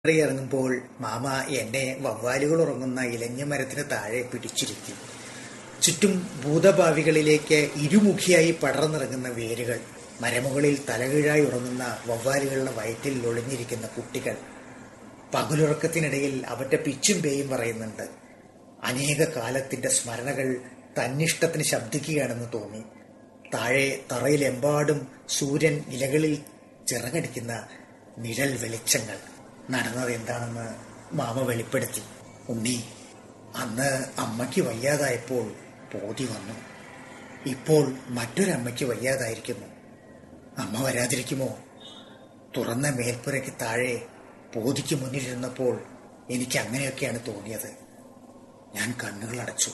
ഇറങ്ങുമ്പോൾ മാമ എന്നെ വവ്വാലുകൾ ഉറങ്ങുന്ന ഇലഞ്ഞ മരത്തിന് താഴെ പിടിച്ചിരുത്തി ചുറ്റും ഭൂതഭാവികളിലേക്ക് ഇരുമുഖിയായി പടർന്നിറങ്ങുന്ന വേരുകൾ മരമുകളിൽ തലകീഴായി ഉറങ്ങുന്ന വവ്വാലുകളുടെ വയറ്റിൽ ഒളിഞ്ഞിരിക്കുന്ന കുട്ടികൾ പകലുറക്കത്തിനിടയിൽ അവന്റെ പിച്ചും പേയും പറയുന്നുണ്ട് അനേക കാലത്തിന്റെ സ്മരണകൾ തന്നിഷ്ടത്തിന് ശബ്ദിക്കുകയാണെന്ന് തോന്നി താഴെ തറയിലെമ്പാടും സൂര്യൻ ഇലകളിൽ ചിറകടിക്കുന്ന നിഴൽ വെളിച്ചങ്ങൾ നടന്നത് എന്താണെന്ന് മാമ വെളിപ്പെടുത്തി ഉണ്ണി അന്ന് അമ്മയ്ക്ക് വയ്യാതായപ്പോൾ പോതി വന്നു ഇപ്പോൾ മറ്റൊരമ്മയ്ക്ക് വയ്യാതായിരിക്കുന്നു അമ്മ വരാതിരിക്കുമോ തുറന്ന മേൽപ്പുരയ്ക്ക് താഴെ പോതിക്ക് മുന്നിലിരുന്നപ്പോൾ എനിക്ക് അങ്ങനെയൊക്കെയാണ് തോന്നിയത് ഞാൻ കണ്ണുകൾ അടച്ചു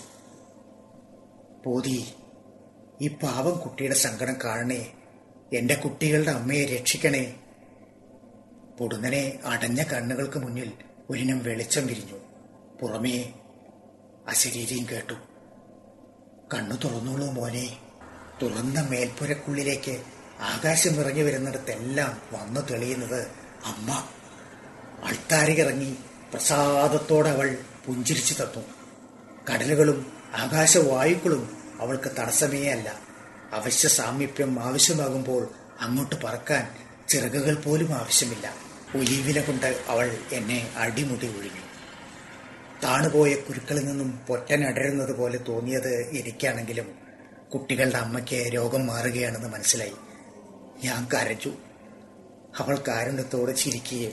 പോതി ഈ പാവം കുട്ടിയുടെ സങ്കടം കാണണേ എന്റെ കുട്ടികളുടെ അമ്മയെ രക്ഷിക്കണേ പൊടുന്നനെ അടഞ്ഞ കണ്ണുകൾക്ക് മുന്നിൽ ഒരിനം വെളിച്ചം വിരിഞ്ഞു പുറമേ അശരീരിയും കേട്ടു കണ്ണു തുറന്നോളൂ മോനെ തുറന്ന മേൽപ്പുരക്കുള്ളിലേക്ക് ആകാശം ഇറങ്ങി വരുന്നിടത്തെല്ലാം വന്നു തെളിയുന്നത് അമ്മ അൾത്താരികിറങ്ങി പ്രസാദത്തോടെ അവൾ പുഞ്ചിരിച്ചു തന്നു കടലുകളും ആകാശവായുക്കളും അവൾക്ക് തടസ്സമേ അല്ല അവശ്യ സാമീപ്യം ആവശ്യമാകുമ്പോൾ അങ്ങോട്ട് പറക്കാൻ ചിറകുകൾ പോലും ആവശ്യമില്ല ഒലീവില കൊണ്ട് അവൾ എന്നെ അടിമുടി ഒഴിഞ്ഞു താണുപോയ കുരുക്കളിൽ നിന്നും പൊറ്റൻ അടരുന്നത് പോലെ തോന്നിയത് എനിക്കാണെങ്കിലും കുട്ടികളുടെ അമ്മയ്ക്ക് രോഗം മാറുകയാണെന്ന് മനസ്സിലായി ഞാൻ കരഞ്ഞു അവൾ കാരുണ്യത്തോടെ ചിരിക്കുകയും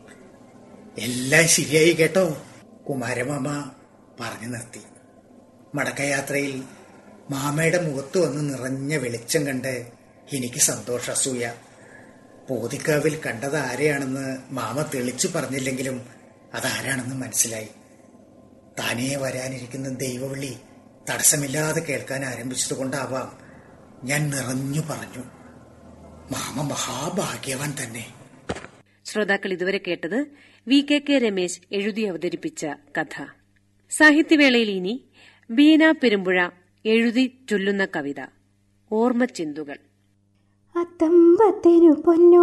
എല്ലാം ശരിയായി കേട്ടോ കുമാരമാമ പറഞ്ഞു നിർത്തി മടക്കയാത്രയിൽ മാമയുടെ മുഖത്ത് വന്ന് നിറഞ്ഞ വെളിച്ചം കണ്ട് എനിക്ക് സന്തോഷ അസൂയ പോതിക്കാവിൽ കണ്ടത് ആരെയാണെന്ന് മാമ തെളിച്ചു പറഞ്ഞില്ലെങ്കിലും അതാരാണെന്ന് മനസ്സിലായി താനേ വരാനിരിക്കുന്ന ദൈവവിളി തടസ്സമില്ലാതെ കേൾക്കാൻ ആരംഭിച്ചതുകൊണ്ടാവാം ഞാൻ നിറഞ്ഞു പറഞ്ഞു മാമ മഹാഭാഗ്യവാൻ തന്നെ ശ്രോതാക്കൾ ഇതുവരെ കേട്ടത് വി കെ കെ രമേശ് എഴുതി അവതരിപ്പിച്ച കഥ സാഹിത്യവേളയിൽ ഇനി ബീന പെരുമ്പുഴ എഴുതി ചൊല്ലുന്ന കവിത ഓർമ്മച്ചിന്തുകൾ അത്തമ്പത്തിനു പൊന്നു